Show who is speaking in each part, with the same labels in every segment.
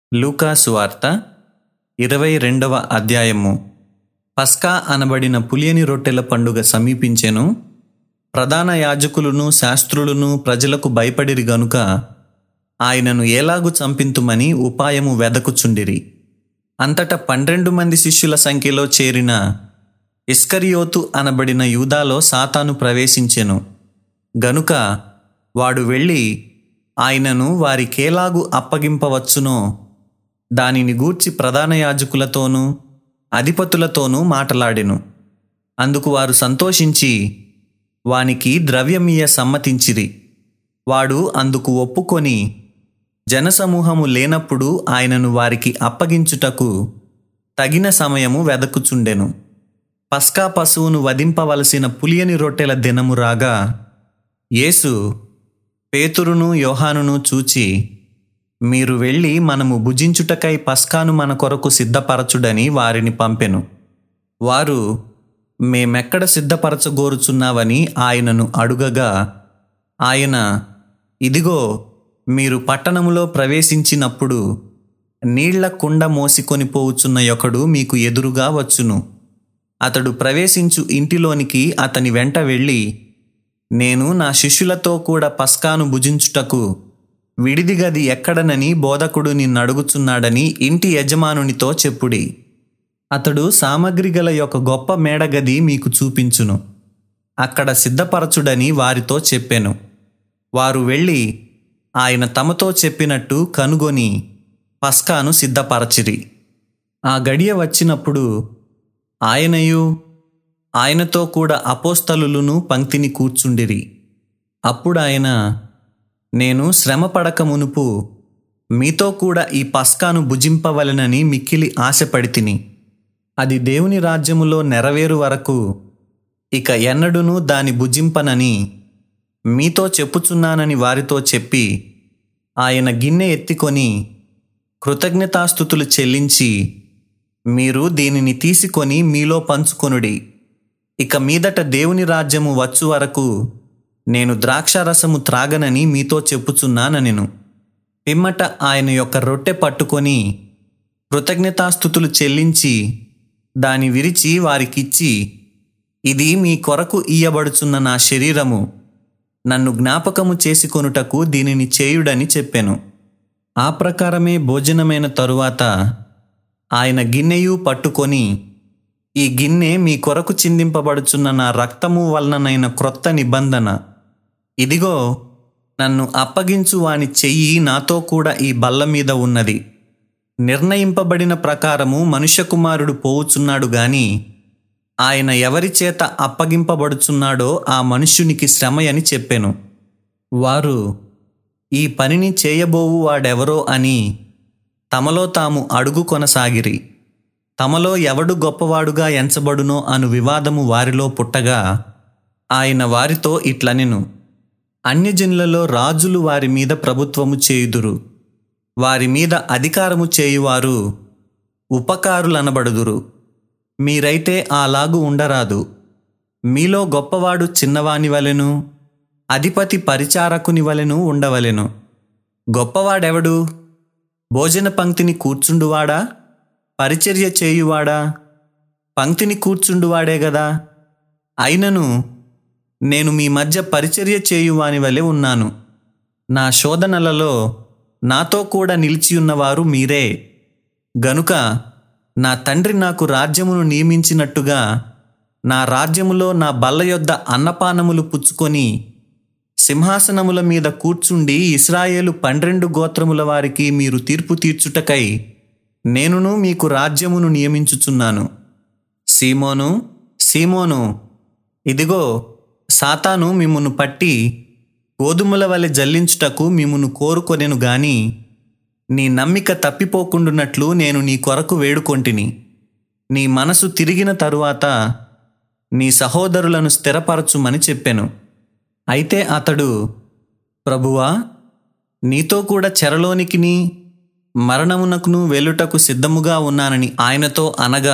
Speaker 1: లూకా సువార్త ఇరవై రెండవ అధ్యాయము పస్కా అనబడిన పులియని రొట్టెల పండుగ సమీపించెను ప్రధాన యాజకులను శాస్త్రులను ప్రజలకు భయపడిరి గనుక ఆయనను ఎలాగు చంపింతుమని ఉపాయము వెదకుచుండిరి అంతటా పన్నెండు మంది శిష్యుల సంఖ్యలో చేరిన ఇస్కరియోతు అనబడిన యూదాలో సాతాను ప్రవేశించెను గనుక వాడు వెళ్ళి ఆయనను వారికేలాగు అప్పగింపవచ్చునో దానిని గూర్చి ప్రధాన యాజకులతోనూ అధిపతులతోనూ మాటలాడెను అందుకు వారు సంతోషించి వానికి ద్రవ్యమియ సమ్మతించిరి వాడు అందుకు ఒప్పుకొని జనసమూహము లేనప్పుడు ఆయనను వారికి అప్పగించుటకు తగిన సమయము వెదకుచుండెను పస్కా పశువును వధింపవలసిన పులియని రొట్టెల దినము రాగా యేసు పేతురును యోహానును చూచి మీరు వెళ్ళి మనము భుజించుటకై పస్కాను మన కొరకు సిద్ధపరచుడని వారిని పంపెను వారు మేమెక్కడ సిద్ధపరచగోరుచున్నావని ఆయనను అడుగగా ఆయన ఇదిగో మీరు పట్టణములో ప్రవేశించినప్పుడు నీళ్ల కుండ మోసికొని పోవుచున్న ఒకడు మీకు ఎదురుగా వచ్చును అతడు ప్రవేశించు ఇంటిలోనికి అతని వెంట వెళ్ళి నేను నా శిష్యులతో కూడా పస్కాను భుజించుటకు విడిది గది ఎక్కడనని బోధకుడు నిన్నడుగుచున్నాడని ఇంటి యజమానునితో చెప్పుడి అతడు సామగ్రి గల యొక్క గొప్ప మేడగది మీకు చూపించును అక్కడ సిద్ధపరచుడని వారితో చెప్పెను వారు వెళ్ళి ఆయన తమతో చెప్పినట్టు కనుగొని పస్కాను సిద్ధపరచిరి ఆ గడియ వచ్చినప్పుడు ఆయనయు ఆయనతో కూడా అపోస్తలులను పంక్తిని కూర్చుండిరి అప్పుడు ఆయన నేను శ్రమ పడక మునుపు మీతో కూడా ఈ పస్కాను భుజింపవలెనని మిక్కిలి ఆశపడి తిని అది దేవుని రాజ్యములో నెరవేరు వరకు ఇక ఎన్నడూనూ దాని భుజింపనని మీతో చెప్పుచున్నానని వారితో చెప్పి ఆయన గిన్నె ఎత్తికొని కృతజ్ఞతాస్థుతులు చెల్లించి మీరు దీనిని తీసుకొని మీలో పంచుకొనుడి ఇక మీదట దేవుని రాజ్యము వచ్చు వరకు నేను ద్రాక్షారసము త్రాగనని మీతో చెప్పుచున్నానెను పిమ్మట ఆయన యొక్క రొట్టె పట్టుకొని కృతజ్ఞతాస్థుతులు చెల్లించి దాని విరిచి వారికిచ్చి ఇది మీ కొరకు ఇయ్యబడుచున్న నా శరీరము నన్ను జ్ఞాపకము చేసుకొనుటకు దీనిని చేయుడని చెప్పెను ఆ ప్రకారమే భోజనమైన తరువాత ఆయన గిన్నెయు పట్టుకొని ఈ గిన్నె మీ కొరకు చిందింపబడుచున్న నా రక్తము వలననైన క్రొత్త నిబంధన ఇదిగో నన్ను అప్పగించు వాని చెయ్యి నాతో కూడా ఈ బల్ల మీద ఉన్నది నిర్ణయింపబడిన ప్రకారము మనుష్య కుమారుడు పోవుచున్నాడు గాని ఆయన ఎవరి చేత అప్పగింపబడుచున్నాడో ఆ మనుష్యునికి శ్రమయని చెప్పెను వారు ఈ పనిని చేయబోవు వాడెవరో అని తమలో తాము అడుగు కొనసాగిరి తమలో ఎవడు గొప్పవాడుగా ఎంచబడునో అను వివాదము వారిలో పుట్టగా ఆయన వారితో ఇట్లనెను అన్యజనులలో రాజులు వారి మీద ప్రభుత్వము చేయుదురు వారి మీద అధికారము చేయువారు ఉపకారులనబడుదురు మీరైతే అలాగు ఉండరాదు మీలో గొప్పవాడు చిన్నవాని వలెను అధిపతి పరిచారకుని వలెను ఉండవలెను గొప్పవాడెవడు భోజన పంక్తిని కూర్చుండువాడా పరిచర్య చేయువాడా పంక్తిని కూర్చుండువాడే గదా అయినను నేను మీ మధ్య పరిచర్య చేయువాని వలె ఉన్నాను నా శోధనలలో నాతో కూడా నిలిచియున్నవారు మీరే గనుక నా తండ్రి నాకు రాజ్యమును నియమించినట్టుగా నా రాజ్యములో నా బల్ల యొద్ద అన్నపానములు పుచ్చుకొని సింహాసనముల మీద కూర్చుండి ఇస్రాయేలు పన్నెండు గోత్రముల వారికి మీరు తీర్పు తీర్చుటకై నేనును మీకు రాజ్యమును నియమించుచున్నాను సీమోను సీమోను ఇదిగో సాతాను మిమ్మును పట్టి గోధుమల వలె జల్లించుటకు మిమ్మును కోరుకొనెను గాని నీ నమ్మిక తప్పిపోకుండునట్లు నేను నీ కొరకు వేడుకొంటిని నీ మనసు తిరిగిన తరువాత నీ సహోదరులను స్థిరపరచుమని చెప్పెను అయితే అతడు ప్రభువా నీతో కూడా చెరలోనికిని మరణమునకును వెళ్ళుటకు సిద్ధముగా ఉన్నానని ఆయనతో అనగా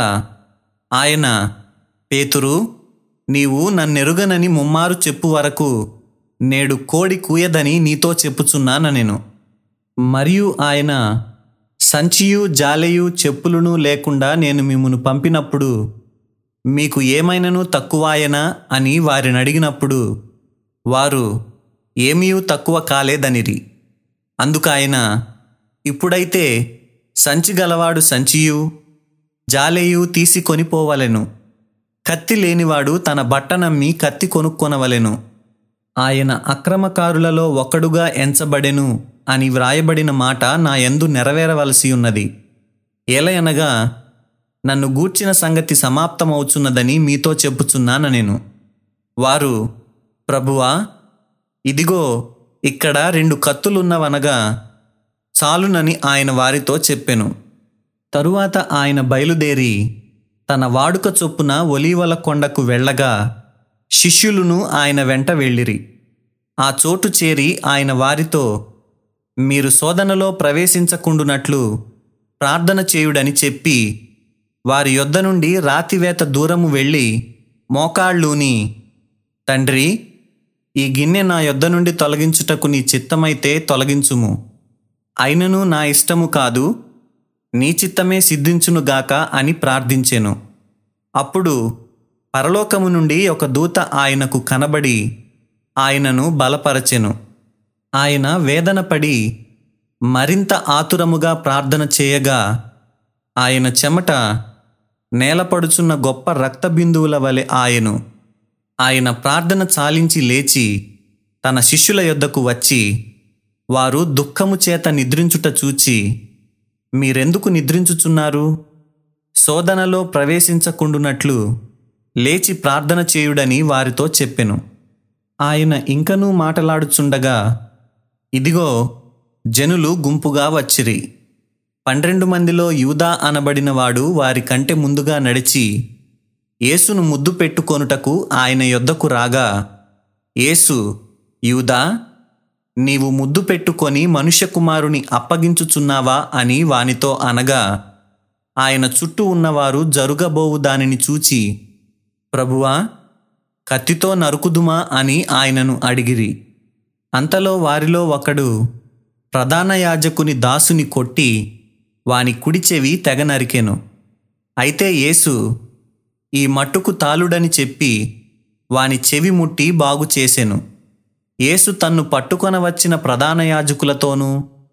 Speaker 1: ఆయన పేతురు నీవు నన్నెరుగనని ముమ్మారు చెప్పు వరకు నేడు కోడి కూయదని నీతో చెప్పుచున్నాన నేను మరియు ఆయన సంచియు జాలెయు చెప్పులను లేకుండా నేను మిమ్మను పంపినప్పుడు మీకు ఏమైనను తక్కువాయనా అని వారిని అడిగినప్పుడు వారు ఏమీ తక్కువ కాలేదనిరి అందుకాయన ఇప్పుడైతే సంచి గలవాడు సంచియు జాలేయు తీసి కొనిపోవలెను కత్తి లేనివాడు తన బట్టనమ్మి కత్తి కొనుక్కొనవలెను ఆయన అక్రమకారులలో ఒకడుగా ఎంచబడెను అని వ్రాయబడిన మాట నా యందు నెరవేరవలసి ఉన్నది ఏలయనగా నన్ను గూర్చిన సంగతి సమాప్తమవుచున్నదని మీతో చెప్పుచున్నాను నేను వారు ప్రభువా ఇదిగో ఇక్కడ రెండు కత్తులున్నవనగా చాలునని ఆయన వారితో చెప్పెను తరువాత ఆయన బయలుదేరి తన వాడుక చొప్పున ఒలీవల కొండకు వెళ్ళగా శిష్యులను ఆయన వెంట వెళ్ళిరి ఆ చోటు చేరి ఆయన వారితో మీరు శోధనలో ప్రవేశించకుండునట్లు ప్రార్థన చేయుడని చెప్పి వారి యొద్ద నుండి రాతివేత దూరము వెళ్ళి మోకాళ్ళూని తండ్రి ఈ గిన్నె నా యొద్ద నుండి తొలగించుటకు నీ చిత్తమైతే తొలగించుము అయినను నా ఇష్టము కాదు నీ చిత్తమే సిద్ధించునుగాక అని ప్రార్థించెను అప్పుడు పరలోకము నుండి ఒక దూత ఆయనకు కనబడి ఆయనను బలపరచెను ఆయన వేదనపడి మరింత ఆతురముగా ప్రార్థన చేయగా ఆయన చెమట నేలపడుచున్న గొప్ప రక్త బిందువుల వలె ఆయను ఆయన ప్రార్థన చాలించి లేచి తన శిష్యుల యొద్దకు వచ్చి వారు దుఃఖము చేత నిద్రించుట చూచి మీరెందుకు నిద్రించుచున్నారు శోధనలో ప్రవేశించకుండునట్లు లేచి ప్రార్థన చేయుడని వారితో చెప్పెను ఆయన ఇంకనూ మాటలాడుచుండగా ఇదిగో జనులు గుంపుగా వచ్చిరి పన్నెండు మందిలో యూదా అనబడినవాడు వారి కంటే ముందుగా నడిచి యేసును ముద్దు పెట్టుకొనుటకు ఆయన యొద్దకు రాగా యేసు యూదా నీవు ముద్దు పెట్టుకొని మనుష్య కుమారుని అప్పగించుచున్నావా అని వానితో అనగా ఆయన చుట్టూ ఉన్నవారు జరుగబోవు దానిని చూచి ప్రభువా కత్తితో నరుకుదుమా అని ఆయనను అడిగిరి అంతలో వారిలో ఒకడు ప్రధాన యాజకుని దాసుని కొట్టి వాని కుడి చెవి తెగ నరికెను అయితే యేసు ఈ మట్టుకు తాలుడని చెప్పి వాని చెవి ముట్టి బాగు చేసెను యేసు తన్ను పట్టుకొన వచ్చిన ప్రధాన యాజకులతోనూ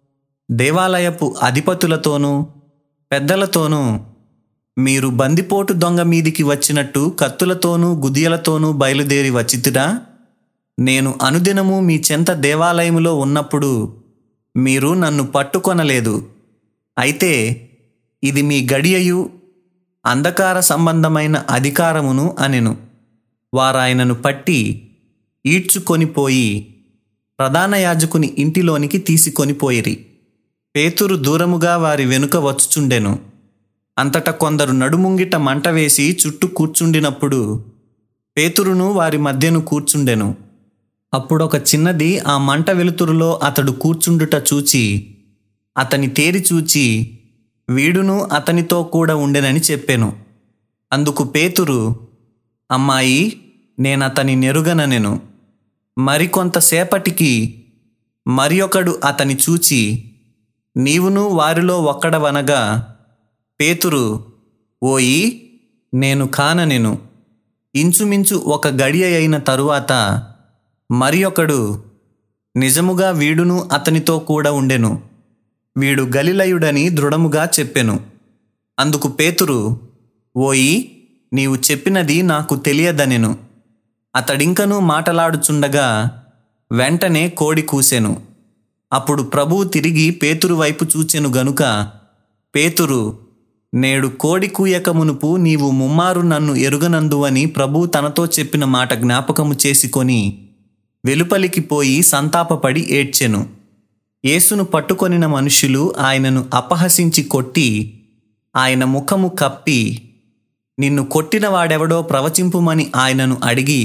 Speaker 1: దేవాలయపు అధిపతులతోనూ పెద్దలతోనూ మీరు బందిపోటు దొంగ మీదికి వచ్చినట్టు కత్తులతోనూ గుదియలతోనూ బయలుదేరి వచ్చితిరా నేను అనుదినము మీ చెంత దేవాలయములో ఉన్నప్పుడు మీరు నన్ను పట్టుకొనలేదు అయితే ఇది మీ గడియయు అంధకార సంబంధమైన అధికారమును అనెను వారాయనను పట్టి ఈడ్చుకొనిపోయి ప్రధాన యాజకుని ఇంటిలోనికి తీసుకొనిపోయిరి పేతురు దూరముగా వారి వెనుక వచ్చుచుండెను అంతట కొందరు నడుముంగిట మంట వేసి చుట్టూ కూర్చుండినప్పుడు పేతురును వారి మధ్యను కూర్చుండెను అప్పుడొక చిన్నది ఆ మంట వెలుతురులో అతడు కూర్చుండుట చూచి అతని తేరి చూచి వీడును అతనితో కూడా ఉండెనని చెప్పెను అందుకు పేతురు అమ్మాయి నేనతని నెరుగననెను మరికొంతసేపటికి మరి ఒకడు అతని చూచి నీవును వారిలో ఒక్కడవనగా పేతురు ఓయి నేను కాననెను ఇంచుమించు ఒక గడియ అయిన తరువాత మరి ఒకడు నిజముగా వీడును అతనితో కూడా ఉండెను వీడు గలిలయుడని దృఢముగా చెప్పెను అందుకు పేతురు ఓయి నీవు చెప్పినది నాకు తెలియదనెను అతడింకనూ మాటలాడుచుండగా వెంటనే కోడి కూసెను అప్పుడు ప్రభువు తిరిగి పేతురు వైపు చూచెను గనుక పేతురు నేడు కోడి కూయక మునుపు నీవు ముమ్మారు నన్ను ఎరుగనందువని ప్రభు తనతో చెప్పిన మాట జ్ఞాపకము చేసుకొని వెలుపలికి పోయి సంతాపపడి ఏడ్చెను యేసును పట్టుకొనిన మనుషులు ఆయనను అపహసించి కొట్టి ఆయన ముఖము కప్పి నిన్ను కొట్టిన వాడెవడో ప్రవచింపుమని ఆయనను అడిగి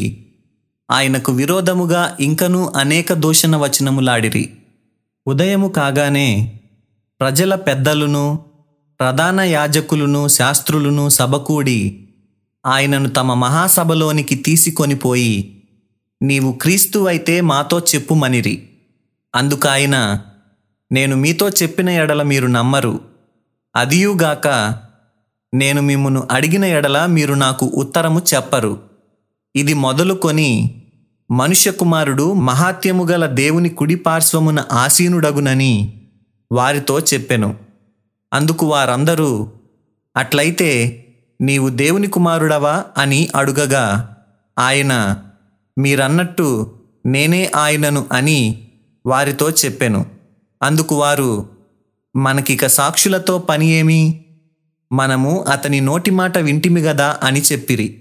Speaker 1: ఆయనకు విరోధముగా ఇంకనూ అనేక దూషణ వచనములాడిరి ఉదయము కాగానే ప్రజల పెద్దలును ప్రధాన యాజకులను శాస్త్రులను సభకూడి ఆయనను తమ మహాసభలోనికి తీసుకొనిపోయి నీవు క్రీస్తు అయితే మాతో చెప్పుమనిరి అందుకాయన నేను మీతో చెప్పిన ఎడల మీరు నమ్మరు అదియుగాక నేను మిమ్మును అడిగిన ఎడల మీరు నాకు ఉత్తరము చెప్పరు ఇది మొదలుకొని మనుష్య కుమారుడు మహాత్యము గల దేవుని కుడి పార్శ్వమున ఆసీనుడగునని వారితో చెప్పెను అందుకు వారందరూ అట్లయితే నీవు దేవుని కుమారుడవా అని అడుగగా ఆయన మీరన్నట్టు నేనే ఆయనను అని వారితో చెప్పెను అందుకు వారు మనకిక సాక్షులతో పని ఏమి మనము అతని నోటి మాట వింటిమి గదా అని చెప్పిరి